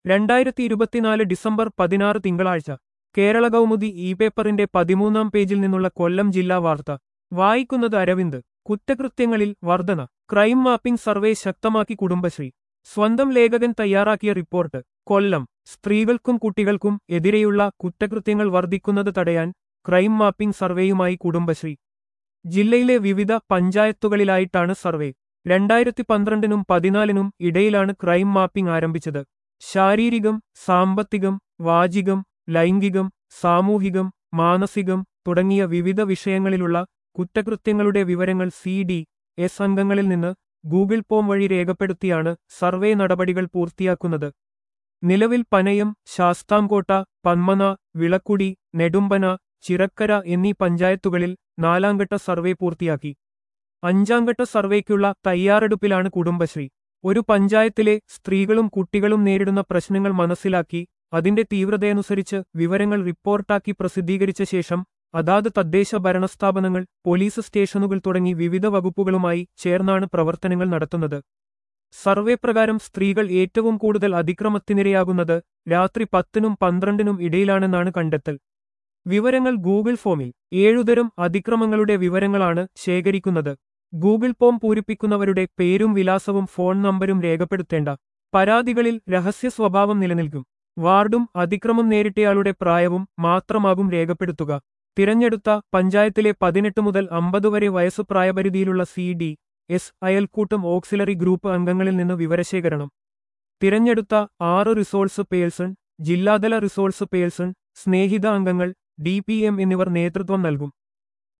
രണ്ടായിരത്തി ഇരുപത്തിനാല് ഡിസംബർ പതിനാറ് തിങ്കളാഴ്ച കേരള കൗമുദി ഇ പേപ്പറിന്റെ പതിമൂന്നാം പേജിൽ നിന്നുള്ള കൊല്ലം ജില്ലാ വാർത്ത വായിക്കുന്നത് അരവിന്ദ് കുറ്റകൃത്യങ്ങളിൽ വർധന ക്രൈം മാപ്പിംഗ് സർവേ ശക്തമാക്കി കുടുംബശ്രീ സ്വന്തം ലേഖകൻ തയ്യാറാക്കിയ റിപ്പോർട്ട് കൊല്ലം സ്ത്രീകൾക്കും കുട്ടികൾക്കും എതിരെയുള്ള കുറ്റകൃത്യങ്ങൾ വർദ്ധിക്കുന്നത് തടയാൻ ക്രൈം മാപ്പിംഗ് സർവേയുമായി കുടുംബശ്രീ ജില്ലയിലെ വിവിധ പഞ്ചായത്തുകളിലായിട്ടാണ് സർവേ രണ്ടായിരത്തി പന്ത്രണ്ടിനും പതിനാലിനും ഇടയിലാണ് ക്രൈം മാപ്പിംഗ് ആരംഭിച്ചത് ശാരീരികം സാമ്പത്തികം വാചികം ലൈംഗികം സാമൂഹികം മാനസികം തുടങ്ങിയ വിവിധ വിഷയങ്ങളിലുള്ള കുറ്റകൃത്യങ്ങളുടെ വിവരങ്ങൾ സി ഡി എസ് അംഗങ്ങളിൽ നിന്ന് ഗൂഗിൾ ഫോം വഴി രേഖപ്പെടുത്തിയാണ് സർവേ നടപടികൾ പൂർത്തിയാക്കുന്നത് നിലവിൽ പനയം ശാസ്താംകോട്ട പന്മന വിളക്കുടി നെടുമ്പന ചിറക്കര എന്നീ പഞ്ചായത്തുകളിൽ നാലാംഘട്ട സർവേ പൂർത്തിയാക്കി അഞ്ചാംഘട്ട സർവേക്കുള്ള തയ്യാറെടുപ്പിലാണ് കുടുംബശ്രീ ഒരു പഞ്ചായത്തിലെ സ്ത്രീകളും കുട്ടികളും നേരിടുന്ന പ്രശ്നങ്ങൾ മനസ്സിലാക്കി അതിന്റെ തീവ്രതയനുസരിച്ച് വിവരങ്ങൾ റിപ്പോർട്ടാക്കി പ്രസിദ്ധീകരിച്ച ശേഷം അതാത് തദ്ദേശ ഭരണസ്ഥാപനങ്ങൾ പോലീസ് സ്റ്റേഷനുകൾ തുടങ്ങി വിവിധ വകുപ്പുകളുമായി ചേർന്നാണ് പ്രവർത്തനങ്ങൾ നടത്തുന്നത് സർവേ പ്രകാരം സ്ത്രീകൾ ഏറ്റവും കൂടുതൽ അതിക്രമത്തിനിരയാകുന്നത് രാത്രി പത്തിനും പന്ത്രണ്ടിനും ഇടയിലാണെന്നാണ് കണ്ടെത്തൽ വിവരങ്ങൾ ഗൂഗിൾ ഫോമിൽ ഏഴുതരം അതിക്രമങ്ങളുടെ വിവരങ്ങളാണ് ശേഖരിക്കുന്നത് ഗൂഗിൾ ഫോം പൂരിപ്പിക്കുന്നവരുടെ പേരും വിലാസവും ഫോൺ നമ്പരും രേഖപ്പെടുത്തേണ്ട പരാതികളിൽ രഹസ്യ സ്വഭാവം നിലനിൽക്കും വാർഡും അതിക്രമം നേരിട്ടയാളുടെ പ്രായവും മാത്രമാകും രേഖപ്പെടുത്തുക തിരഞ്ഞെടുത്ത പഞ്ചായത്തിലെ പതിനെട്ട് മുതൽ അമ്പത് വരെ വയസ്സ് പ്രായപരിധിയിലുള്ള സി ഡി എസ് അയൽക്കൂട്ടം ഓക്സിലറി ഗ്രൂപ്പ് അംഗങ്ങളിൽ നിന്ന് വിവരശേഖരണം തിരഞ്ഞെടുത്ത ആറ് റിസോഴ്സ് പേഴ്സൺ ജില്ലാതല റിസോഴ്സ് പേഴ്സൺ സ്നേഹിത അംഗങ്ങൾ ഡി പി എം എന്നിവർ നേതൃത്വം നൽകും